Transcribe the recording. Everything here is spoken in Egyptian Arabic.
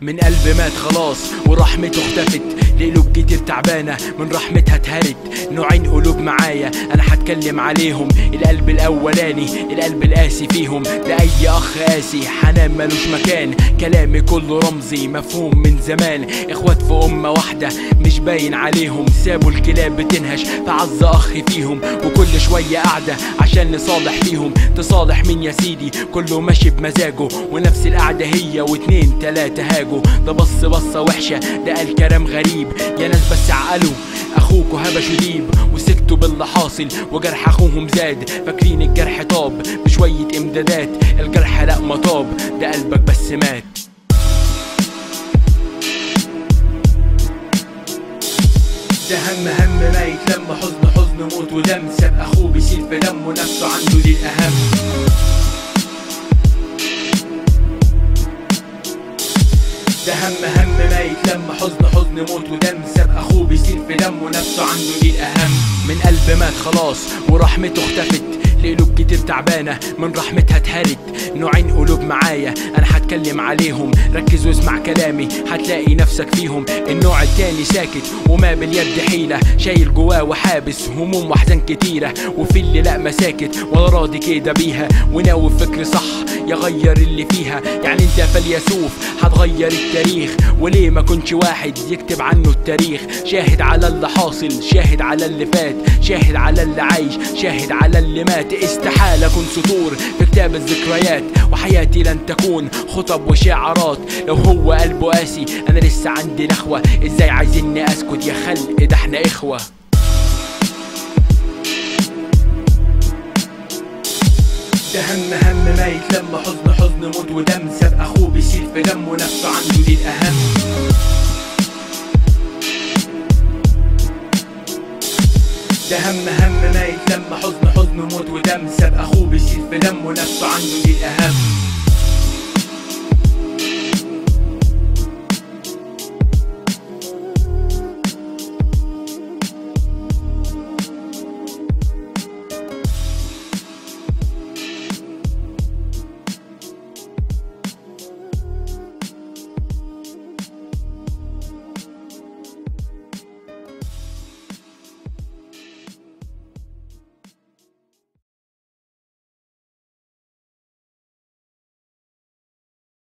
من قلب مات خلاص ورحمته اختفت لقلوب كتير تعبانة من رحمتها اتهرت نوعين قلوب معايا انا هتكلم عليهم القلب الاولاني القلب القاسي فيهم لاي اخ قاسي حنان ملوش مكان كلامي كله رمزي مفهوم من زمان اخوات في امه واحده مش باين عليهم سابوا الكلاب بتنهش فعز اخ فيهم وكل شويه قاعده عشان نصالح فيهم تصالح مين يا سيدي كله ماشي بمزاجه ونفس القعده هي واتنين تلاته هاجوا ده بص بصه وحشه ده قال كلام غريب يا ناس بس عقلوا اخوكوا هبشوا ديب وسكتوا باللي حاصل وجرح اخوهم زاد فاكرين الجرح طاب بشويه امدادات الجرح لا ما طاب ده قلبك بس مات ده هم هم ميت لما حزن حزن موت ودم ساب اخوه بيسيل في دمه نفسه عنده دي الاهم ده هم هم ميت لما حزن حزن موت ودم ساب اخوه بيسيل في دمه نفسه عنده دي الاهم من قلب مات خلاص ورحمته اختفت لقلوب كتير تعبانة من رحمتها اتهرت نوعين قلوب معايا انا هتكلم عليهم ركز واسمع كلامي هتلاقي نفسك فيهم النوع التاني ساكت وما باليد حيلة شايل جواه وحابس هموم واحزان كتيرة وفي اللي لا مساكت ولا راضي كده بيها وناوي فكر صح يغير اللي فيها يعني انت يا فيلسوف هتغير التاريخ وليه ما كنش واحد يكتب عنه التاريخ شاهد على اللي حاصل شاهد على اللي فات شاهد على اللي عايش شاهد على اللي مات استحالة اكون سطور في كتاب الذكريات وحياتي لن تكون خطب وشعارات لو هو قلبه قاسي انا لسه عندي نخوة ازاي عايزيني اسكت يا خلق ده احنا اخوة ده هم هم ميت لما حزن حزن موت ودم ساب اخوه بيسيل في دمه نفسه عنده دي الاهم ده هم هم ميت لما حزن